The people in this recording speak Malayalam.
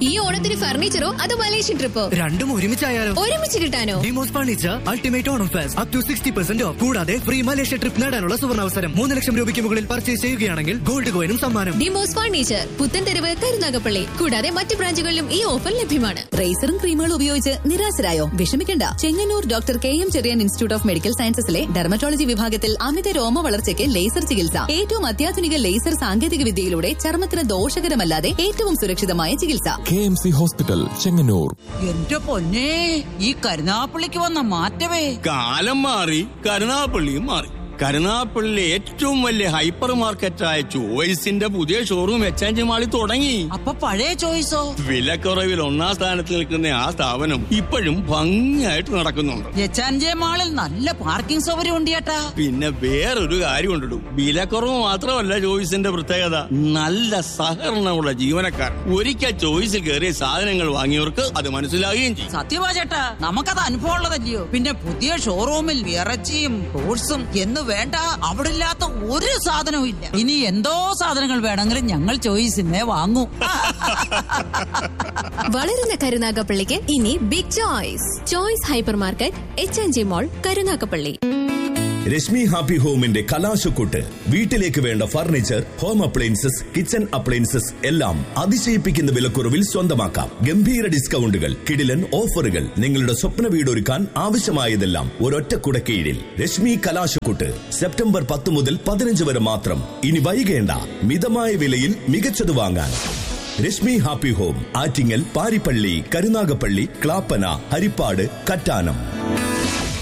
ഈ ഓണത്തിന് ഫർണിച്ചറോ അതോ മലേഷ്യൻ ട്രിപ്പോ രണ്ടും ഒരുമിച്ചായാലോ ഒരുമിച്ച് കിട്ടാനോ ഡിമോസ് furniture ultimate Onam fest up to sixty percent off കൂടാതെ ഫ്രീ മലേഷ്യ ട്രിപ്പ് നേടാനുള്ള സുവർണാവസരം മൂന്ന് ലക്ഷം രൂപയ്ക്ക് മുകളിൽ പർച്ചേസ് ചെയ്യുകയാണെങ്കിൽ ഗോൾഡ് കോയിനും സമ്മാനം ഡിമോസ് ഫർണിച്ചർ പുത്തൻതെരുവ് കരുനാഗപ്പള്ളി കൂടാതെ മറ്റു ബ്രാഞ്ചുകളിലും ഈ ഓഫർ ലഭ്യമാണ് റേസറും ക്രീമുകളും ഉപയോഗിച്ച് നിരാശരായോ വിഷമിക്കണ്ട Chengannur doctor K M Cherian institute of medical സയൻസസിലെ ഡെർമറ്റോളജി വിഭാഗത്തിൽ അമിത രോമ വളർച്ചയ്ക്ക് ലേസർ ചികിത്സ ഏറ്റവും അത്യാധുനിക ലേസർ സാങ്കേതിക വിദ്യയിലൂടെ ചർമ്മത്തിന് ദോഷകരമല്ലാതെ ഏറ്റവും സുരക്ഷിതമായ ചികിത്സ K M C hospital Chengannur എന്റെ പൊന്നെ ഈ കരുനാപ്പള്ളിക്ക് വന്ന മാറ്റമേ കാലം മാറി കരുനാപ്പള്ളിയും മാറി കരുനാപ്പള്ളിയിലെ ഏറ്റവും വലിയ ഹൈപ്പർ മാർക്കറ്റായ ചോയ്സിന്റെ പുതിയ ഷോറൂം എച്ച് മാളിൽ തുടങ്ങി അപ്പൊ പഴയ ചോയ്സോ വിലക്കുറവിൽ ഒന്നാം സ്ഥാനത്ത് നിൽക്കുന്ന ആ സ്ഥാപനം ഇപ്പോഴും ഭംഗിയായിട്ട് നടക്കുന്നുണ്ട് എച്ചാൻജെ മാളിൽ നല്ല പാർക്കിംഗ് സൗകര്യം ഉണ്ട് ചേട്ടാ പിന്നെ വേറൊരു കാര്യം കൊണ്ടിടും വിലക്കുറവ് മാത്രമല്ല ചോയ്സിന്റെ പ്രത്യേകത നല്ല സഹകരണമുള്ള ജീവനക്കാർ ഒരിക്കൽ ചോയ്സിൽ കയറിയ സാധനങ്ങൾ വാങ്ങിയവർക്ക് അത് മനസ്സിലാകുകയും ചെയ്യും സത്യവാ ചേട്ടാ നമുക്കത് അനുഭവം ഉള്ളതല്ലയോ പിന്നെ പുതിയ ഷോറൂമിൽ ഇറച്ചിയും ഫ്രൂട്ട്സും എന്ന് വേണ്ട അവിടെ ഇല്ലാത്ത ഒരു സാധനവും ഇല്ല ഇനി എന്തോ സാധനങ്ങൾ വേണമെങ്കിലും ഞങ്ങൾ ചോയ്സിനെ വാങ്ങൂ വളരുന്ന കരുനാഗപ്പള്ളിക്ക് ഇനി big choice choice hyper market H N G mall Karunagappally Rashmi happy ഹോമിന്റെ കലാശക്കൊട്ട് വീട്ടിലേക്ക് വേണ്ട furniture home appliances kitchen appliances എല്ലാം അതിശയിപ്പിക്കുന്ന വിലക്കുറവിൽ സ്വന്തമാക്കാം ഗംഭീര ഡിസ്കൗണ്ടുകൾ കിടിലൻ ഓഫറുകൾ നിങ്ങളുടെ സ്വപ്ന വീടൊരുക്കാൻ ആവശ്യമായതെല്ലാം ഒരൊറ്റ കുടക്കീഴിൽ രശ്മി കലാശക്കൊട്ട് സെപ്റ്റംബർ പത്ത് മുതൽ പതിനഞ്ച് വരെ മാത്രം ഇനി വൈകേണ്ട മിതമായ വിലയിൽ മികച്ചത് വാങ്ങാൻ രശ്മി ഹാപ്പി ഹോം ആറ്റിങ്ങൽ പാരിപ്പള്ളി കരുനാഗപ്പള്ളി ക്ലാപ്പന ഹരിപ്പാട് കറ്റാനം